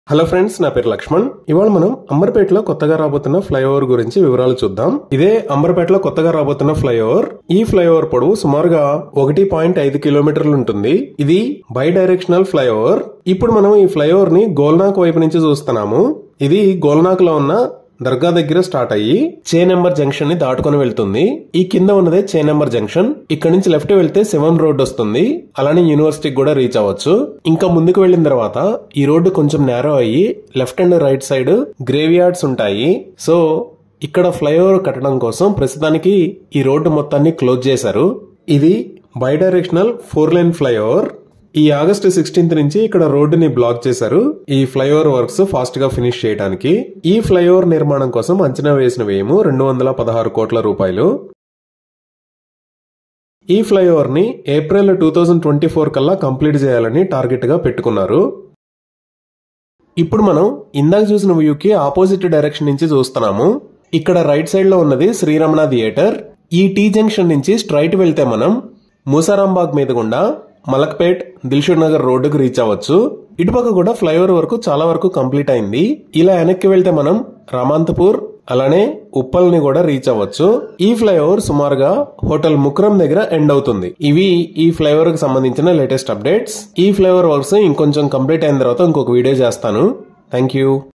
hello friends నా పేరు లక్ష్మణ్ ఇవాళ మనం అంబర్పేటలో కొత్తగా రాబోతున్న ఫ్లైఓవర్ గురించి వివరాలు చూద్దాం ఇదే అంబర్పేటలో కొత్తగా రాబోతున్న ఫ్లైఓవర్ ఈ ఫ్లైఓవర్ పొడవు సుమారుగా ఒకటి పాయింట్ ఐదు కిలోమీటర్లు ఉంటుంది ఇది బై డైరెక్షనల్ ఫ్లైఓవర్ ఇప్పుడు మనం ఈ ఫ్లైఓవర్ ని గోల్నాక్ వైపు నుంచి చూస్తున్నాము ఇది గోల్నాక్ లో ఉన్న దర్గా దగ్గర స్టార్ట్ అయ్యి చే నెంబర్ జంక్షన్ ని దాటుకొని వెళ్తుంది ఈ కింద ఉన్నదే చే నెంబర్ జంక్షన్ ఇక్కడ నుంచి లెఫ్ట్ వెళ్తే సెవెన్ రోడ్ వస్తుంది అలానే యూనివర్సిటీకి కూడా రీచ్ అవ్వచ్చు ఇంకా ముందుకు వెళ్ళిన తర్వాత ఈ రోడ్డు కొంచెం నేరో అయ్యి left and right side grave yards ఉంటాయి సో ఇక్కడ ఫ్లైఓవర్ కట్టడం కోసం ప్రస్తుతానికి ఈ రోడ్డు మొత్తాన్ని క్లోజ్ చేశారు ఇది bidirectional four lane flyover ఈ ఆగస్టు సిక్స్టీన్త్ నుంచి ఇక్కడ రోడ్డుని బ్లాక్ చేశారు ఈ ఫ్లైఓవర్ వర్క్స్ ఫాస్ట్ గా ఫినిష్ చేయడానికి ఈ ఫ్లైఓవర్ నిర్మాణం కోసం అంచనా వేసిన వ్యయము రెండు వందల పదహారు కోట్ల రూపాయలు ఈ ఫ్లైఓవర్ ని April two thousand twenty four కల్లా కంప్లీట్ చేయాలని టార్గెట్ గా పెట్టుకున్నారు ఇప్పుడు మనం ఇందాక చూసిన వ్యూకి ఆపోజిట్ డైరెక్షన్ నుంచి చూస్తున్నాము ఇక్కడ రైట్ సైడ్ లో ఉన్నది శ్రీరమణ థియేటర్ ఈ టీ జంక్షన్ నుంచి స్ట్రైట్ వెళ్తే మనం మూసారాంబాగ్ మీద గుండా మలక్పేట్ దిల్షుక్ నగర్ రోడ్డుకు రీచ్ అవ్వచ్చు ఇటుపక్క కూడా ఫ్లైఓవర్ వరకు చాలా వరకు కంప్లీట్ అయింది ఇలా వెనక్కి వెళ్తే మనం రామాంతపూర్ అలానే ఉప్పల్ ని కూడా రీచ్ అవ్వచ్చు ఈ ఫ్లైఓవర్ సుమారుగా హోటల్ ముక్రం దగ్గర ఎండ్ అవుతుంది ఇవి ఈ ఫ్లైఓవర్ కి సంబంధించిన లేటెస్ట్ అప్డేట్స్ ఈ ఫ్లైఓవర్ వర్క్స్ ఇంకొంచెం కంప్లీట్ అయిన తర్వాత ఇంకొక వీడియో చేస్తాను థ్యాంక్ యూ